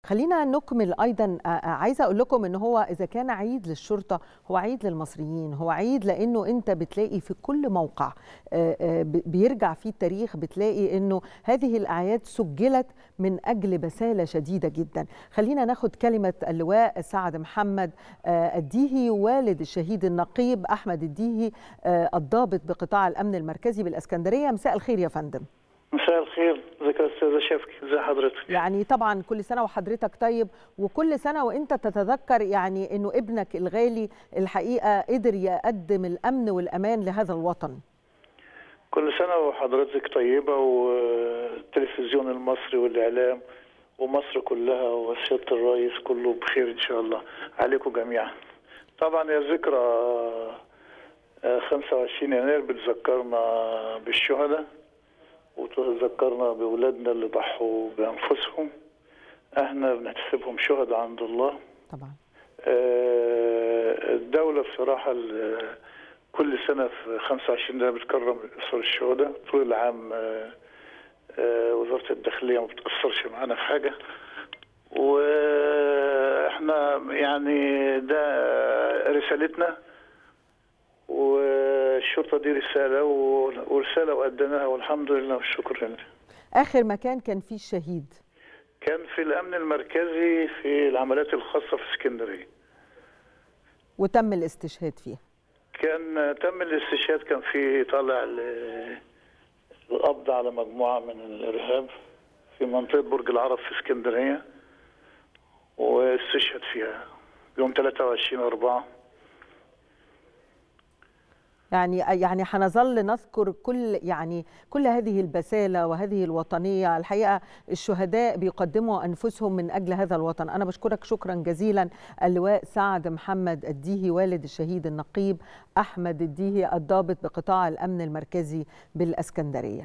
خلينا نكمل ايضا عايزه اقول لكم ان هو اذا كان عيد للشرطه هو عيد للمصريين هو عيد لانه انت بتلاقي في كل موقع بيرجع فيه التاريخ بتلاقي انه هذه الاعياد سجلت من اجل بساله شديده جدا خلينا ناخد كلمه اللواء سعد محمد الديهي والد الشهيد النقيب احمد الديهي الضابط بقطاع الامن المركزي بالاسكندريه مساء الخير يا فندم مساء الخير ازيك يا استاذه شفقي ازي حضرتك يعني طبعا كل سنه وحضرتك طيب وكل سنه وانت تتذكر يعني انه ابنك الغالي الحقيقه قدر يقدم الامن والامان لهذا الوطن كل سنه وحضرتك طيبه والتلفزيون المصري والاعلام ومصر كلها وسياده الرئيس كله بخير ان شاء الله عليكم جميعا طبعا يا ذكرى 25 يناير بتذكرنا بالشهداء وتذكرنا بأولادنا اللي ضحوا بأنفسهم احنا بنحسبهم شهداء عند الله طبعا الدولة بصراحة كل سنة في 25 سنة بتكرم أسر الشهداء طول العام وزارة الداخلية ما بتقصرش معانا في حاجة واحنا يعني ده رسالتنا والشرطه دي رساله ورساله واديناها والحمد لله والشكر لله. اخر مكان كان فيه الشهيد كان في الامن المركزي في العمليات الخاصه في اسكندريه. وتم الاستشهاد فيها. كان تم الاستشهاد كان في طالع القبض على مجموعه من الارهاب في منطقه برج العرب في اسكندريه واستشهد فيها يوم 23 4 يعني يعني حنظل نذكر كل يعني كل هذه البساله وهذه الوطنيه الحقيقه الشهداء بيقدموا انفسهم من اجل هذا الوطن انا بشكرك شكرا جزيلا اللواء سعد محمد الديهي والد الشهيد النقيب احمد الديهي الضابط بقطاع الامن المركزي بالاسكندريه